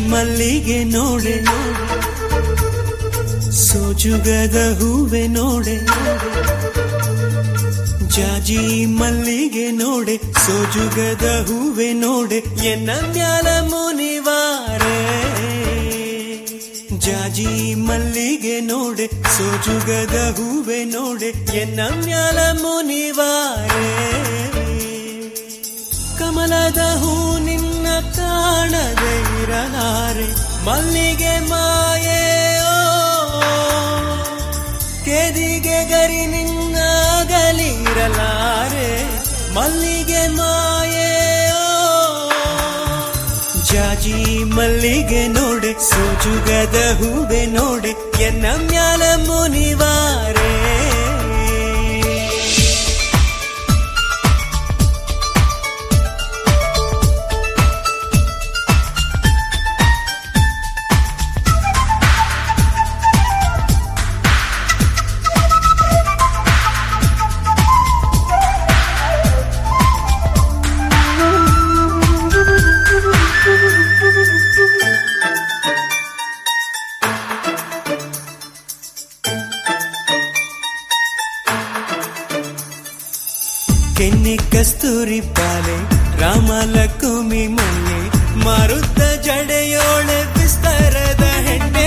ಮಲ್ಲಿಗೆ ನೋಡೆ ಸೋಜುಗದ ಹೂವೆ ನೋಡೆ ಜಾಜಿ ಮಲ್ಲಿಗೆ ನೋಡೆ ಸೋಜುಗದ ಹೂವೆ ನೋಡೆ ಎನ್ನ ಮ್ಯಾಲ ಮುನಿವಾರೆ ಜಾಜಿ ಮಲ್ಲಿಗೆ ನೋಡೆ ಸೋಜುಗದ ಹೂವೆ ನೋಡೆ ಎನ್ನ ಮ್ಯಾಲ ಮುನಿವಾರೆ ಕಮಲದ ಹೂ ನಿನ್ನ ಕಾಣದೆ ಇರಲಾರೆ ಮಲ್ಲಿಗೆ ಮಾಯೆ ಓ ಕೆದಿಗೆ ಗರಿ ನಿನ್ನಾಗಲಿರಲಾರೆ ಮಲ್ಲಿಗೆ ಮಾಯೆ ಓ ಜಾಜಿ ಮಲ್ಲಿಗೆ ನೋಡೆ ಸೋಜುಗದ ಹೂವೆ ನೋಡೆ ಎನ್ನ ಮ್ಯಾಲ ಮುನಿವಾರೆ ಕೆನ್ನೆ ಕಸ್ತೂರಿ ಪಾಲೆ ರಾಮಲಕ್ಷ್ಮಿ ಮೊನ್ನೆ ಮಾರುತ್ತ ಜಡೆಯೋಳೆ ವಿಸ್ತಾರದ ಹೆಣ್ಣೆ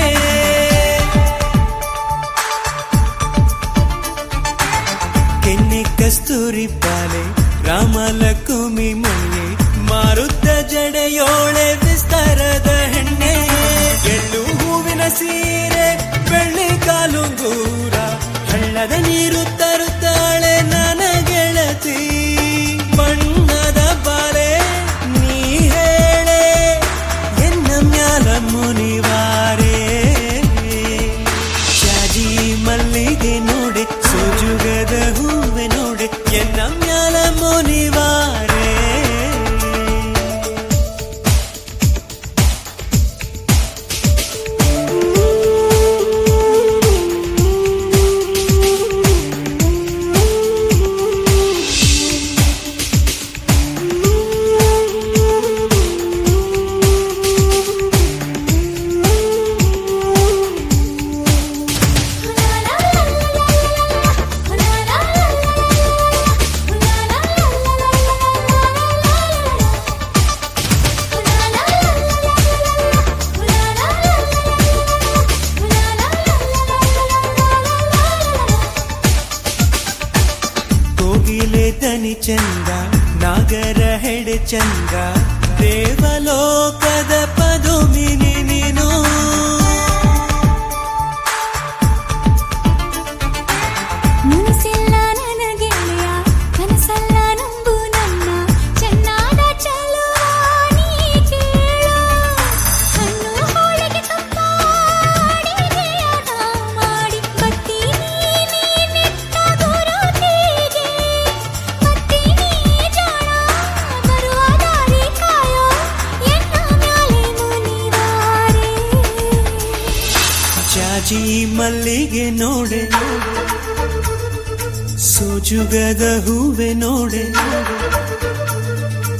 ಕೆನ್ನೆ ಕಸ್ತೂರಿ ಪಾಲೆ ರಾಮಲಕ್ಷ್ಮಿ ಮೊನ್ನೆ ಮಾರುತ್ತ ಜಡೆಯೋಳೆ ವಿಸ್ತಾರದ ಹೆಣ್ಣೆ ಎಳ್ಳು ಹೂವಿನ ಸೀರೆ ಬೆಳ್ಳಿ ಕಾಲುಂಗೂರ ಹಳ್ಳದ ನೀರು ತರುತ್ತಾಳೆ ನನ್ನ ಗೆಳತಿ ಬಣ್ಣದ ಬಾಲೆ ನೀ ಹೇಳೆ ಎನ್ನ ಮ್ಯಾಲ ಮುನಿವಾರೆ ಶಾಜಿ ಮಲ್ಲಿಗೆ ನೋಡೆ ಸೋಜುಗದ ಹೂವೆ ನೋಡೆ ಎನ್ನ ಮ್ಯಾಲ ಮುನಿವಾರೆ ಕೋಗಿಲೆ ದನಿ ಚಂದ ನಾಗರ ಹೆಡೆ ಚಂದ ದೇವಲೋಕದ ಪದುಮಿನಿ ನೀನು ಮುನಿಸಿಲ್ಲ ನನಗೆಳೆಯ ಕನಸಲ್ಲ ನಂಬು ನನ್ನ ಚೆನ್ನಾದ ಚಲುವ ನೀ ಕೇಳು ಹಣ್ಣು ಹೋಳಿಗೆ ತುಪ್ಪ ಅಡಿಗೆಯ ನಾ ಮಾಡಿ ಬರ್ತೀನಿ ನೀನಿಟ್ಟ ಗುರುತಿಗೆ ಬರ್ತೀನಿ ಜಾಣ ಬರುವ ದಾರಿ ಕಾಯೋ ಎನ್ನ ಮ್ಯಾಲೆ ಮುನಿವಾರೆ ಜಾಜಿ ಮಲ್ಲಿಗೆ ನೋಡೆ ಸೋಜುಗದ ಹೂವೆ ನೋಡೆ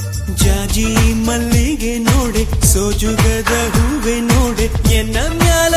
ಜಾಜಿ ಮಲ್ಲಿಗೆ ನೋಡೆ ಸೋಜುಗದ ಹೂವೆ ನೋಡೆ ಎನ್ನ ಮ್ಯಾಲ